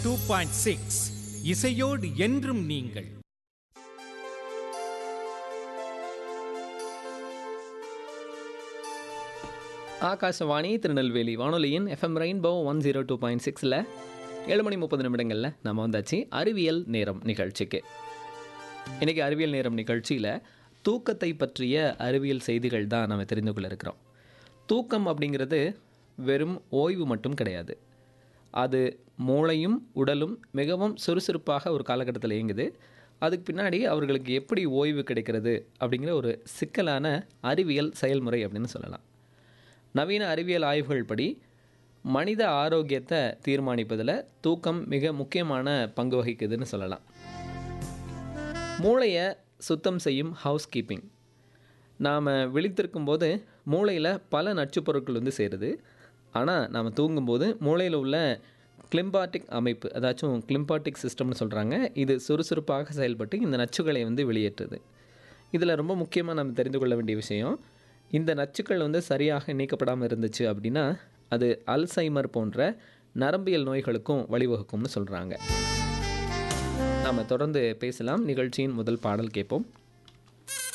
two point six இசையோடு என்றும் நீங்கள் ஆகாசவாணி திருநெல்வேலி வானொலியின் FM rainbow one zero two point சிக்ஸில் ஏழு மணி முப்பது நிமிடங்களில் நம்ம வந்தாச்சு அறிவியல் நேரம் நிகழ்ச்சிக்கு இன்றைக்கி அறிவியல் நேரம் நிகழ்ச்சியில் தூக்கத்தை பற்றிய அறிவியல் செய்திகள் தான் நம்ம தெரிந்து கொள்ள இருக்கிறோம் தூக்கம் அப்படிங்கிறது வெறும் ஓய்வு மட்டும் கிடையாது அது மூளையும் உடலும் மிகவும் சுறுசுறுப்பாக ஒரு காலகட்டத்தில் இயங்குது அதுக்கு பின்னாடி அவர்களுக்கு எப்படி ஓய்வு கிடைக்கிறது அப்படிங்கிற ஒரு சிக்கலான அறிவியல் செயல்முறை அப்படின்னு சொல்லலாம் நவீன அறிவியல் ஆய்வுகள் படி மனித ஆரோக்கியத்தை தீர்மானிப்பதில் தூக்கம் மிக முக்கியமான பங்கு வகிக்குதுன்னு சொல்லலாம் மூளையை சுத்தம் செய்யும் ஹவுஸ் கீப்பிங் நாம் விழித்திருக்கும் போது மூளையில் பல நச்சுப் பொருட்கள் வந்து சேருது ஆனால் நாம் தூங்கும்போது மூளையில் உள்ள கிளிம்பாட்டிக் அமைப்பு அதாச்சும் கிளிம்பாட்டிக் சிஸ்டம்னு சொல்கிறாங்க இது சுறுசுறுப்பாக செயல்பட்டு இந்த நச்சுகளை வந்து வெளியேற்றுது இதில் ரொம்ப முக்கியமாக நம்ம தெரிந்து கொள்ள வேண்டிய விஷயம் இந்த நச்சுக்கள் வந்து சரியாக நீக்கப்படாமல் இருந்துச்சு அப்படின்னா அது அல்சைமர் போன்ற நரம்பியல் நோய்களுக்கும் வழிவகுக்கும்னு சொல்கிறாங்க நாம் தொடர்ந்து பேசலாம் நிகழ்ச்சியின் முதல் பாடல் கேட்போம்